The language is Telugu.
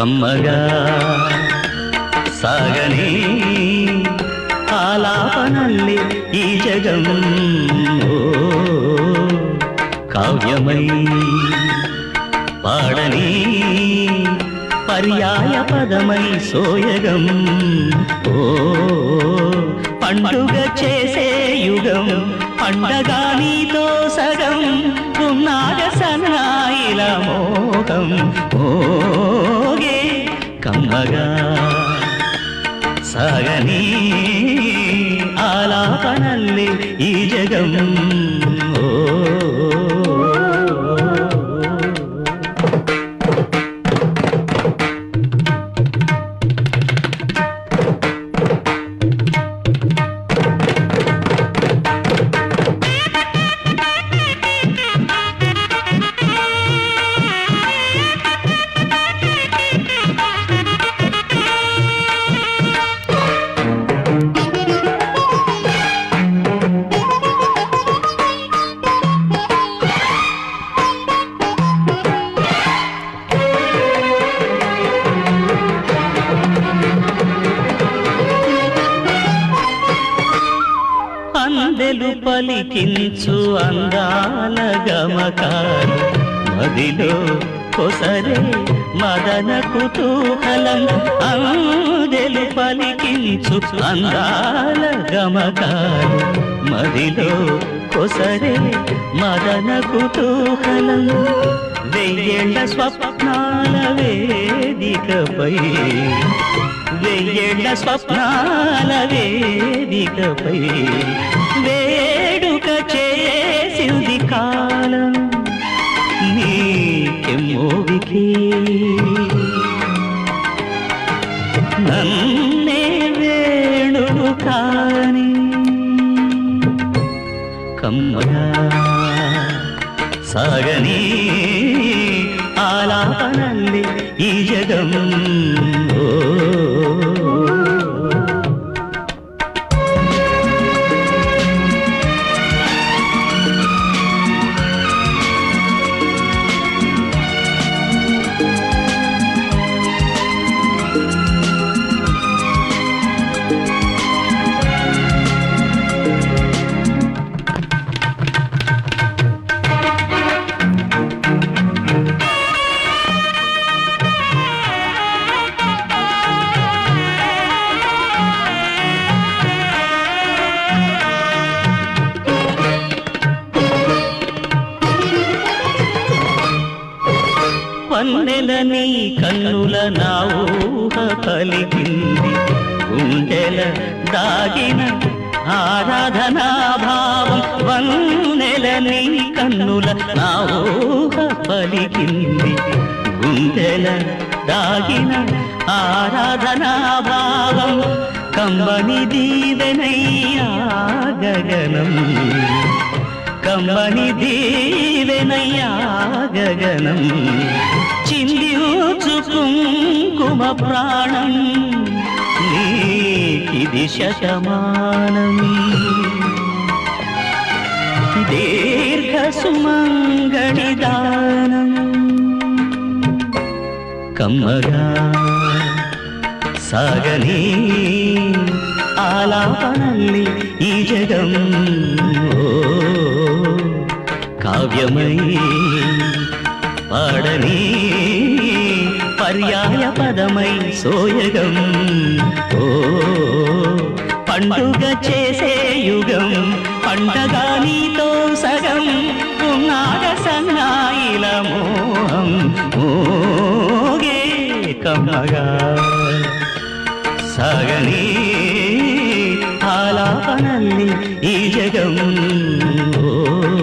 కమ్మగా సాగని ఆలాపనల్లి ఈ జగం ఓ కావ్యమై పాడని పర్యాయ పదమై సోయగం ఓ పండుగ చేసే యుగం పండగ నీతో సగం ఉన్నాగ సన్నాయిల మోహం ఓగే కమ్మగా సాగని ఆలాపనల్లి ఈ జగం ఓ అందెలు పలికించు అందాల గమకాలు మదిలో కొసరే మదన కుతూహలం అందెలు పలికించు అందాల గమకాలు మదిలో కొసరే మదన కుతూహలం వెయ్యేళ్ల స్వప్నాల వేదికపై వెయ్యేళ్ల స్వప్నాల వేదికపై వేడుక చేసింది కాలం నీకెమ్మోవికి నన్నే వేణుడు కాని కమ్మగా సాగని ఆలాపనల్లి ఈ జగం ఓ వన్నెల నీ కన్నుల నా ఊహ పలికింది గుండెల దాగిన ఆరాధనా భావం వన్నెల నీ కన్నుల నా ఊహ పలికింది గుండెల దాగిన ఆరాధనా భావం కంబని దీవెనయ్యా గగనం కమ్మని దీవెనయ్యా గగనం చిందించు కుంకుమ ప్రాణం నీకిది శతమానం దీర్ఘ సుమంగళి దానం కమ్మగా సాగని ఆలాపనల్లి ఈ జగం ఓ కావ్యమై పాడని పర్యాయ పదమై సోయగం ఓ పండుగ చేసే యుగం పండగ నీతో సగం ఉన్నాగ సన్నాయిల మోహం మోగే కమ్మగా సాగని ఆలాపనల్లి ఈ జగం ఓ